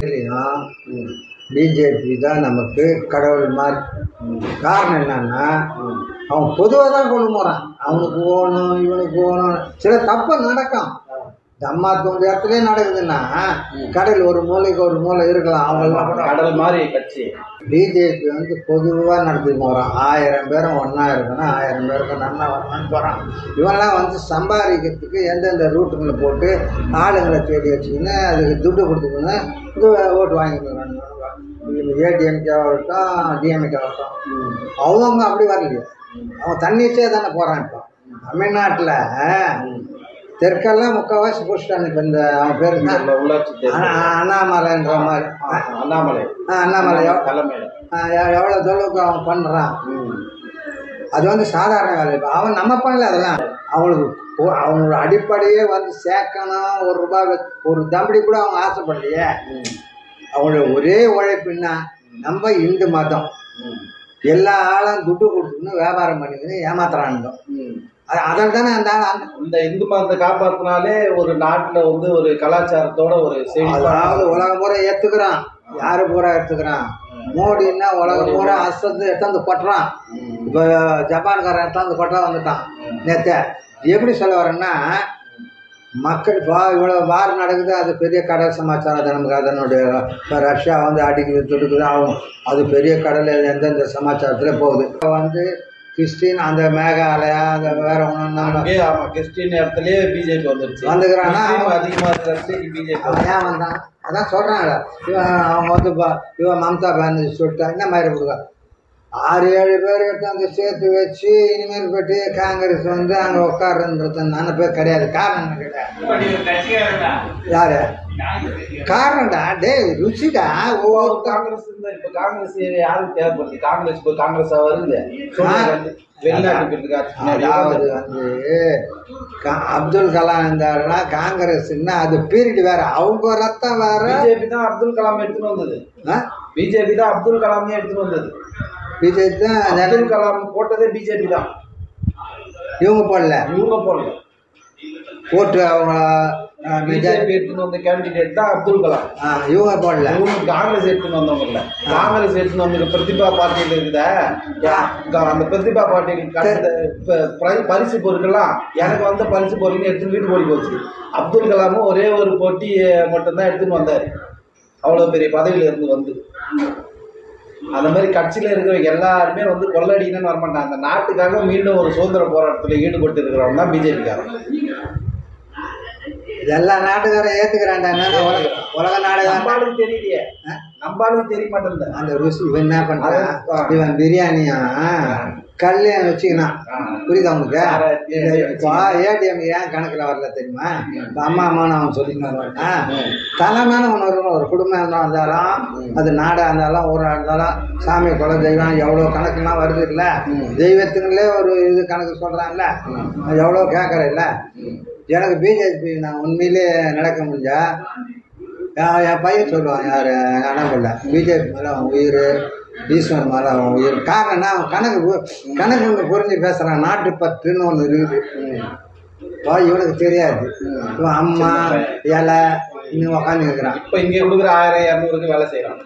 BJP தான் நமக்கு கடவுள் மாதிரி காரணம் என்னன்னா அவன் பொதுவாக தான் கொண்டு போகிறான் அவனுக்கு ஓணும் இவனுக்கு ஓணும் சில தப்பு நடக்கும் தம்மா தோன்ற இடத்துலயே நடக்குதுன்னா கடல் ஒரு மூலைக்கு ஒரு மூலை இருக்கலாம் அவங்கெல்லாம் கூட கடல் மாதிரி கட்சி பிஜேபி வந்து பொதுவாக நடத்தி போகிறான் ஆயிரம் பேரும் ஒன்றா இருக்கணும் ஆயிரம் பேருக்கு நல்லா வரணும்னு போகிறான் இவன்லாம் வந்து சம்பாதிக்கிறதுக்கு எந்தெந்த ரூட்டுங்களை போட்டு ஆளுங்களை தேடி வச்சுக்கின்னு அதுக்கு துட்டு கொடுத்துக்கின்னு இது ஓட்டு வாங்கிக்கிறாங்க ஏடிஎம்கே ஆகட்டும் டிஎம்கே ஆகட்டும் அவங்க அப்படி வரலையே அவன் தண்ணிச்சே தானே போகிறான் இப்போ தமிழ்நாட்டில் தெற்கெல்லாம் முக்கால்வாசி போச்சுட்டாங்க இப்போ இந்த அவன் பேர் என்ன? இந்த உள்ளாட்சி தேர்தல் அண்ணா- அண்ணாமலைன்ற மாதிரி ஆ, அண்ணாமலை ஆ, அண்ணாமலை எவ்- தலைமையில ஆ, எ- எவ்வளோ தொழிலுக்கு அவன் பண்ணுறான் அது வந்து சாதாரண வேலை இப்போ அவன் நம்ம பண்ணல அதெல்லாம் அவங்களுக்கு ஒ- அவங்களோட அடிப்படையே வந்து சேர்க்கணும் ஒரு ரூபாய் வச்சு- ஒரு தம்படி கூட அவங்க ஆசைப்படலையே அவங்களோட ஒரே உழைப்புன்னா நம்ம இந்து மதம் எல்லா ஆளும் துட்டு கொடுத்துக்கணும் வியாபாரம் பண்ணிக்கணும் ஏமாத்துறானுங்க அது அதில் தானே அந்த ஆள் அந்த- இந்த இந்து மதத்தை காப்பாத்தினாலே ஒரு நாட்டுல வந்து ஒரு கலாச்சாரத்தோட ஒரு செழிப்பான அதாவது உலகம் பூரா ஏத்துக்கிறான் யாரு பூரா எடுத்துக்கிறான் மோடின்னா உலகம் பூரா அசத்து எடுத்தாந்து கொட்டுறான் இப்போ ஜப்பான்காரன் எடுத்தாந்து கொட்டா வந்துட்டான் நேத்த எப்படி சொல்ல வரேன்னா மக்கள் இப்போ இவ்வளோ வார் நடக்குது அது பெரிய கடல் சமாச்சாரம் அது நமக்கு அதனுடைய இப்போ ரஷ்யா வந்து அடிக்குது துடுக்குது ஆகும் அது பெரிய கடல் எந்தெந்த சமாச்சாரத்தில் போகுது இப்போ வந்து கிறிஸ்டின் அந்த மேகாலயா அந்த வேற ஒன்று அங்கேயே ஆமா கிறிஸ்டின் இடத்துலயே பிஜேபி வந்துருச்சு வந்துக்கிறானா? முஸ்லீம் அதிகமா இருக்கிற இடத்துலயே பிஜேபி அவன் ஏன் வந்தான் அதான் சொல்கிறாங்க இவன் அவங்க வந்து ப- இவன் மம்தா பானர்ஜி சொல்லிட்டா என்ன மாதிரி கொடுக்க ஆறு ஏழு பேர் எடுத்தாந்து சேர்த்து வச்சு இனிமேல் போயிட்டு காங்கிரஸ் வந்து அங்கே உட்காருன்றது நான பேர் கிடையாது காரணம் என்ன கிடையாது யாரு காரணம்டா டேய் ருச்சிடா ஒவ்வொரு ஒரு காங்கிரஸ் இருந்தா இப்ப காங்கிரஸ் யாருக்கு தேவைப்படுது காங்கிரஸ் இப்ப காங்கிரஸ் வருது சோனியா காந்தி வெளிநாட்டு போயிட்டு அதாவது இருக்காரு வந்து கா- அப்துல் கலாம் இருந்தாருன்னா காங்கிரஸ்னா அது பீரியட் வேற அவங்க ரத்தம் வேற பிஜேபி தான் அப்துல் கலாம் எடுத்துன்னு வந்தது பிஜேபி தான் அப்துல் கலாமே எடுத்துன்னு வந்தது பிஜேபி தான் அப்துல் கலாம் போட்டதே பிஜேபி தான் இவங்க போடல இவங்க போடல ஓட்டு அவங்க ஆ, விஜய் பிஜேபி எடுத்துன்னு வந்த கேண்டிடேட் தான் அப்துல் கலாம் ஆ, இவங்க போடல இவங்க காங்கிரஸ் எடுத்துன்னு வந்தவங்க இல்ல காங்கிரஸ் எடுத்துன்னு வந்து பிரதிபா பார்ட்டியில இருக்குத அந்த பிரதிபா பார்ட்டிக்கு கிடைச்ச ப- பிரை- பரிசு பொருட்கள்லாம் எனக்கு வந்த பரிசு பொருள் எடுத்துன்னு வீட்டு ஓடி போச்சு அப்துல் கலாமும் ஒரே ஒரு போட்டி மட்டும்தான் எடுத்துன்னு வந்தாரு அவ்வளவு பெரிய பதவியில இருந்து வந்து அந்த மாதிரி கட்சியில இருக்கிறவங்க எல்லாருமே வந்து கொள்ளடிக்கணும்னு வரமாட்டாங்க அந்த நாட்டுக்காக மீண்டும் ஒரு சுதந்திர போராட்டத்தில் ஈடுபட்டு இருக்கிறவங்க தான் பிஜேபிக்காரன் இது எல்லா நாட்டுக்காரன் ஏத்துக்கிறான்டா என்னன்னா உலக உலக நாடுகாரன் நம்பாளுக்கு தெரியலையே நம்பாளுக்கு தெரிய மாட்டேங்குது அந்த ருசி இவன் என்ன பண்றான் அதான். இவன் பிரியாணியா கல்யாணம் வச்சுக்கினான் புரியுதா உங்களுக்கு வேற இப்போ ஏடிஎம் ஏன் கணக்குல வரல தெரியுமா இப்ப அம்மா அம்மான்னு அவன் சொல்லிட்டு வருவான் தலைமையான உணர்வு ஒரு குடும்பம் இருந்தாலும் அது நாடாக இருந்தாலும் ஊராக இருந்தாலும் சாமி குல தெய்வம் எவ்வளோ கணக்குலாம் வருது இல்லை தெய்வத்துங்களே ஒரு இது கணக்கு சொல்கிறான்ல எவ்வளோ கேட்குற இல்லை எனக்கு பிஜேபி நான் உண்மையிலே நடக்க முடிஞ்சா என் என் பையன் சொல்லுவான் யார் எங்கள் அண்ணன் பிள்ளை பிஜேபி மேலே அவன் உயிர் ஈஸ்வரன் மேலே அவன் உயிர் காரணம் என்ன அவன் கணக்கு பு- கணக்கு ஒன்று புரிஞ்சு பேசுகிறான் நாட்டு பற்றுன்னு ஒன்று இருக்குது வா இவனுக்கு தெரியாது இவன் அம்மா இலை இன்னும் உக்காந்து இருக்கிறான் இப்ப இங்க கொடுக்குற ஆயிரம் இரநூறுக்கு வேலை செய்யறான்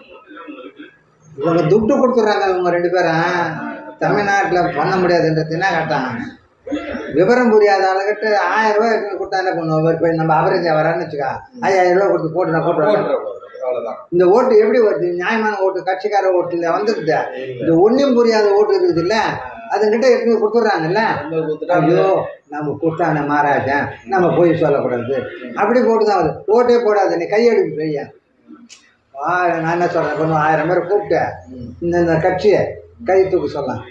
இவங்க துட்டு கொடுத்துட்றாங்க இவங்க ரெண்டு பேரும் தமிழ்நாட்டில் பண்ண முடியாதுன்றது என்ன கேட்டான் விவரம் புரியாத ஆளுகிட்ட ஆயிரம் ரூபாய் எடுத்து கொடுத்தா என்ன பண்ணுவோம் ஒரு போய் நம்ம அவரேஜ் வரான்னு வச்சுக்கா ஐயாயிரம் ரூபாய் கொடுத்து போட்டு நான் போட்டு வரேன். அவ்வளவுதான் இந்த ஓட்டு எப்படி வருது நியாயமான ஓட்டு கட்சிக்கார ஓட்டு இல்லை வந்துருது இந்த ஒன்றும் புரியாத ஓட்டு இருக்குது இல்லை அதுங்கிட்ட எடுத்து கொடுத்துட்றாங்கல்ல ரொம்ப கொடுத்துட்டா ஐயோ நம்ம கொடுத்தான மாறாஜன் நம்ம போய் சொல்லக்கூடாது அப்படி போட்டு தான் வருது ஓட்டே போடாது நீ கையெடுக்கு பையா வா நான் என்ன சொல்கிறேன் கொஞ்சம் ஆயிரம் பேரை கூப்பிட்டு இந்த இந்த கட்சியை கை தூக்க சொல்லலாம்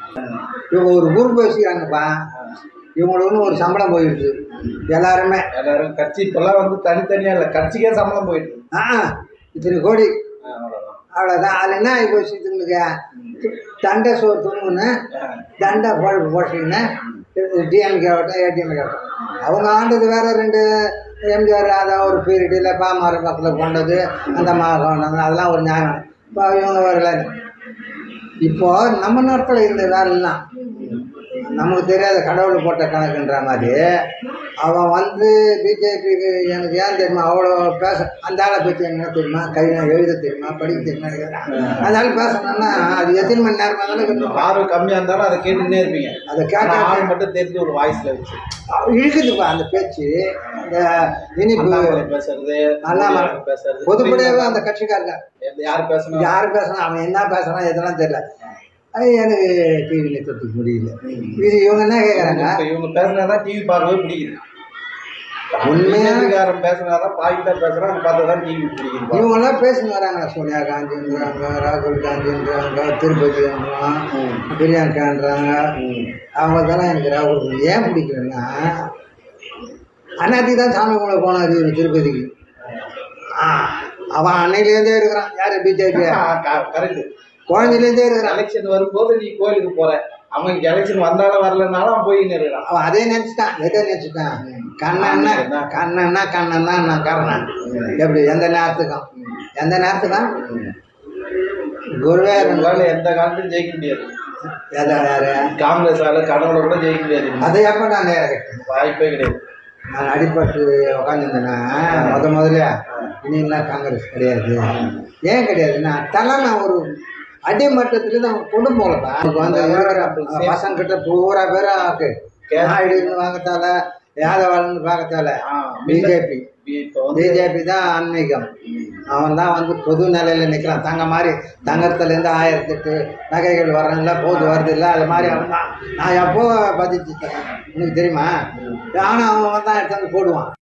இவங்க ஒரு குரூப் வச்சுக்கிறாங்கப்பா இவங்களுக்கு ஒரு சம்பளம் போயிடுது எல்லாருமே எல்லாரும் கட்சி இப்பெல்லாம் வந்து தனித்தனியா இல்ல கட்சிக்கே சம்பளம் போயிட்டு ஆ இத்தனை கோடி அவ்வளவுதான் அவ்வளோதான் அதில் என்ன ஆகி போச்சு இதுங்களுக்கு தண்டை சோறு துணுன்னு தண்டை போட்டு போட்டிங்கன்னா டிஎம்கே ஆகட்டும் ஏடிஎம்கே ஆகட்டும் அவங்க ஆண்டது வேற ரெண்டு எம்ஜிஆர் அதான் ஒரு பீரியட் இல்லை பாமர பக்கத்தில் கொண்டது அந்த மா கொண்டது அதெல்லாம் ஒரு நியாயம் இப்போ இவங்க வரல இப்போ நம்ம நாட்டில் இருந்த வேலைலாம் நமக்கு தெரியாத கடவுள் போட்ட கணக்குன்ற மாதிரி அவன் வந்து பிஜேபிக்கு எனக்கு ஏன் தெரியுமா அவ்வளோ பேச அந்த ஆளை பற்றி என்ன தெரியுமா கையில எழுத தெரியுமா படிக்க தெரியுமா கேட்குறான். அந்த ஆள் பேசணும்னா அது எத்தனை மணி நேரமாக இருந்தாலும் இருக்கட்டும். பார்வை கம்மியா இருந்தாலும் அதை கேட்டுட்டே இருப்பீங்க அதை ஆனா கேட்க ஆள் மட்டும் தெரிஞ்சு ஒரு வாய்ஸ்ல வச்சு இழுக்குதுப்பா அந்த பேச்சு இந்த இனிப்பு அண்ணாமலை பேசுறது அண்ணாமலை. பேசுறது பொதுப்படையாவே அந்த கட்சிக்காரங்க எந்த- யாரு பேசணும் யார் பேசுறான் அவன் என்ன பேசுறான் எதெல்லாம் தெரியல அது எனக்கு டிவி நிறுத்தத்துக்கு முடியல இது இவங்க என்ன கேட்குறாங்க இப்ப இவங்க பேசுனாதான் டிவி பார்க்கவே பிடிக்குது உண்மையான உண்மையான பேசுனாதான் பாயிண்டா பேசுறாங்க பார்த்தாதான் டிவி பிடிக்குது இவங்கெல்லாம் பேசின்னு வராங்க சோனியா காந்தின்றாங்க ராகுல் காந்தின்றாங்க திருப்பதின்றான் பிரியங்கான்றாங்க அவங்க தானே எனக்கு ராகுல் காந்தி ஏன் பிடிக்கலன்னா அண்ணாத்தி தான் சாமி கும்பிட போனார் இவர் திருப்பதிக்கு ஆ, அவன் அன்னையிலேருந்தே இருக்கிறான் யார் பிஜேபி கரெக்ட் குழந்தையிலேருந்தே இருக்கிறான் எலெக்ஷன் வரும்போது நீ கோயிலுக்கு போற அவன் எலெக்ஷன் வந்தாலும் வரலனாலும் அவன் போய் நிறுறான் அவன் அதே நினச்சிட்டான் எதை நினச்சிட்டான் கண்ணன்னா கண்ணன்னா கண்ணன் தான் நான் கர்ணன் எப்படி எந்த நேரத்துக்கும் எந்த நேரத்துக்கும் குருவே உங்களால எந்த காலத்திலும் ஜெயிக்க முடியாது எதை யாரு காங்கிரஸால கடவுளை கூட ஜெயிக்க முடியாது அதை எப்போ நான் நேரம் கேட்டேன் வாய்ப்பே கிடையாது நான் அடிபட்டு உக்காந்துருந்தேன்னா முத முதல்ல இனிலாம் காங்கிரஸ் கிடையாது ஏன் கிடையாதுன்னா தலைமை ஒரு அடிமட்டத்துல தான் கொண்டு போகலப்பா அதுக்கு வந்து இருக்கிற பசங்க கிட்ட பூரா பேரும் ஆக்கு நாயுடுன்னு வாங்கத்தால யாதவாளன்னு பார்க்கத்தால பிஜேபி இப்போ வந்து பிஜேபி தான் ஆன்மீகம் அவன் தான் வந்து பொது நிலையில நிற்கிறான் தங்க மாதிரி தங்கத்துலேருந்து ஆயிரத்தி எட்டு நகைகள் வர்றதில்ல போது வருது இல்லை அது மாதிரி அவன் தான் நான் எப்போ பதிச்சுட்டேன் உனக்கு தெரியுமா ஆனால் அவன் தான் எடுத்து வந்து போடுவான்